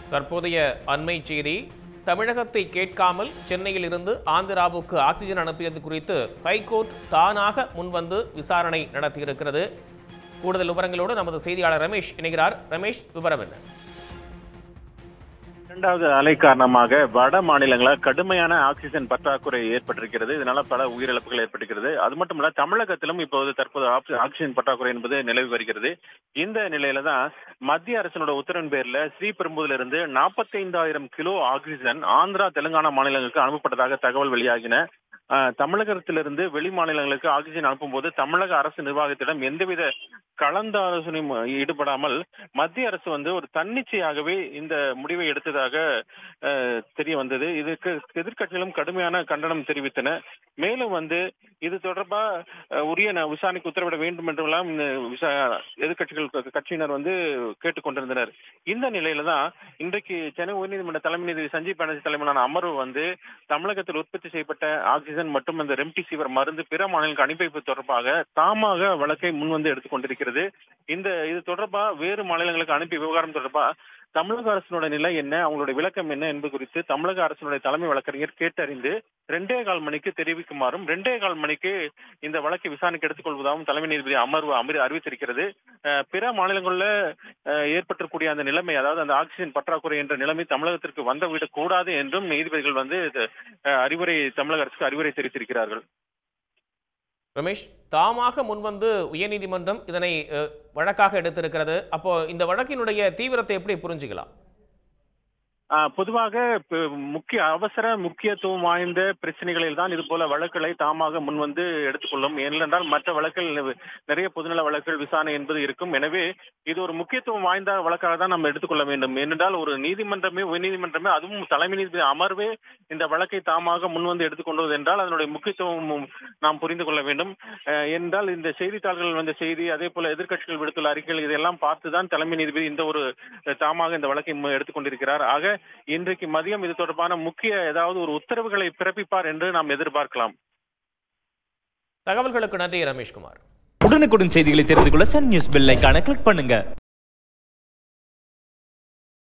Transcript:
தற்போதைய அண்மை செய்தி தமிழகத்தை கேட்காமல் சென்னையில் இருந்து ஆந்திராவுக்கு ஆக்சிஜன் அனுப்பியது குறித்து ஹைகோர்ட் தானாக முன்வந்து விசாரணை நடத்தியிருக்கிறது கூடுதல் விவரங்களோடு நமது செய்தியாளர் ரமேஷ் இணைகிறார் ரமேஷ் விவரம் என்ன இரண்டாவது அலை காரணமாக வட மாநிலங்களில் கடுமையான ஆக்சிஜன் பற்றாக்குறை ஏற்பட்டிருக்கிறது இதனால பல உயிரிழப்புகள் ஏற்பட்டிருக்கிறது அது மட்டும் இல்ல தமிழகத்திலும் இப்போது தற்போது ஆக்சி- ஆக்சிஜன் பற்றாக்குறை என்பது நிலவி வருகிறது இந்த நிலையில தான் மத்திய அரசினோட உத்தரவின் பேர்ல ஸ்ரீபெரும்புதுல இருந்து நாற்பத்தைந்தாயிரம் கிலோ ஆக்சிஜன் ஆந்திரா தெலுங்கானா மாநிலங்களுக்கு அனுப்பப்பட்டதாக தகவல் வெளியாகின ஆஹ், தமிழகத்திலிருந்து வெளி மாநிலங்களுக்கு ஆக்சிஜன் அனுப்பும்போது தமிழக அரசு நிர்வாகத்திடம் எந்தவித கலந்தாலோசனையும் ஈடுபடாமல் மத்திய அரசு வந்து ஒரு தன்னிச்சையாகவே இந்த முடிவை எடுத்ததாக அஹ், தெரிய வந்தது இதுக்கு எதிர்க்கட்சிகளும் கடுமையான கண்டனம் தெரிவித்தன மேலும் வந்து இது தொடர்பா அஹ், உரிய ந- விசாரணைக்கு உத்தரவிட வேண்டும் என்றெல்லாம் இந்த விசா- எதிர்க்கட்சிகள் க- கட்சியினர் வந்து கேட்டுக்கொண்டிருந்தனர் இந்த நிலையில தான் இன்றைக்கு சென்னை உயர்நீதிமன்ற தலைமை நீதிபதி சஞ்சீப் பானர்ஜி தலைமையிலான அமர்வு வந்து தமிழகத்தில் உற்பத்தி செய்யப்பட்ட ஆக்சிஜன் மற்றும் இந்த ரெம்டிசிவர் மருந்து பிற மாநிலங்களுக்கு அனுப்பி வைப்பது தொடர்பாக தாமாக வழக்கை முன்வந்து எடுத்துக் கொண்டிருக்கிறது இந்த இது தொடர்பா வேறு மாநிலங்களுக்கு அனுப்பி விவகாரம் தொடர்பா தமிழக அரசினுடைய நிலை என்ன அவங்களுடைய விளக்கம் என்ன என்பது குறித்து தமிழக அரசினுடைய தலைமை வழக்கறிஞர் கேட்டறிந்து ரெண்டே கால் மணிக்கு தெரிவிக்குமாறும் ரெண்டே கால் மணிக்கு இந்த வழக்கை விசாரணைக்கு எடுத்துக்கொள்வதாகவும் தலைமை நீதிபதி அமர்வு அமரி அறிவித்திருக்கிறது அஹ், பிற மாநிலங்களில் அஹ், ஏற்பட்டிருக்கூடிய அந்த நிலைமை அதாவது அந்த ஆக்சிஜன் பற்றாக்குறை என்ற நிலைமை தமிழகத்திற்கு வந்துவிடக் கூடாது என்றும் நீதிபதிகள் வந்து இது, அஹ், அறிவுரை தமிழக அரசுக்கு அறிவுரை தெரிவித்திருக்கிறார்கள் ரமேஷ் தாமாக முன்வந்து உயர்நீதிமன்றம் இதனை அஹ், வழக்காக எடுத்திருக்கிறது அப்போ இந்த வழக்கினுடைய தீவிரத்தை எப்படி புரிஞ்சுக்கலாம் ஆஹ் பொதுவாக ப- முக்கிய அவசர முக்கியத்துவம் வாய்ந்த பிரச்சனைகளில் தான் இது போல வழக்குகளை தாமாக முன்வந்து எடுத்துக்கொள்ளும் ஏனென்றால் மற்ற வழக்கில் நி- நிறைய பொதுநல வழக்குகள் விசாரணை என்பது இருக்கும் எனவே இது ஒரு முக்கியத்துவம் வாய்ந்த வழக்காக தான் நம்ம எடுத்துக்கொள்ள வேண்டும் ஏனென்றால் ஒரு நீதிமன்றமே உயர்நீதிமன்றமே அதுவும் தலைமை நீதிபதி அமர்வே இந்த வழக்கை தாமாக முன்வந்து எடுத்துக்கொண்டது என்றால் அதனுடைய முக்கியத்துவம் நாம் புரிந்து கொள்ள வேண்டும் அஹ் என்றால் இந்த செய்தித்தாள்கள் வந்த செய்தி அதே போல எதிர்க்கட்சிகள் விடுத்துள்ள அறிக்கைகள் இதெல்லாம் பார்த்துதான் தலைமை நீதிபதி இந்த ஒரு அஹ், தாமாக இந்த வழக்கை மு- எடுத்துக்கொண்டிருக்கிறார் ஆக இன்றைக்கு மதியம் இது தொடர்பான முக்கிய ஏதாவது ஒரு உத்தரவுகளை பிறப்பிப்பார் என்று நாம் எதிர்பார்க்கலாம் தகவல்களுக்கு நன்றி ரமேஷ்குமார் உடனுக்குடன் செய்திகளை தெரிந்து கொள்ள சன் நியூஸ் பெல் ஐகானை கிளிக் பண்ணுங்க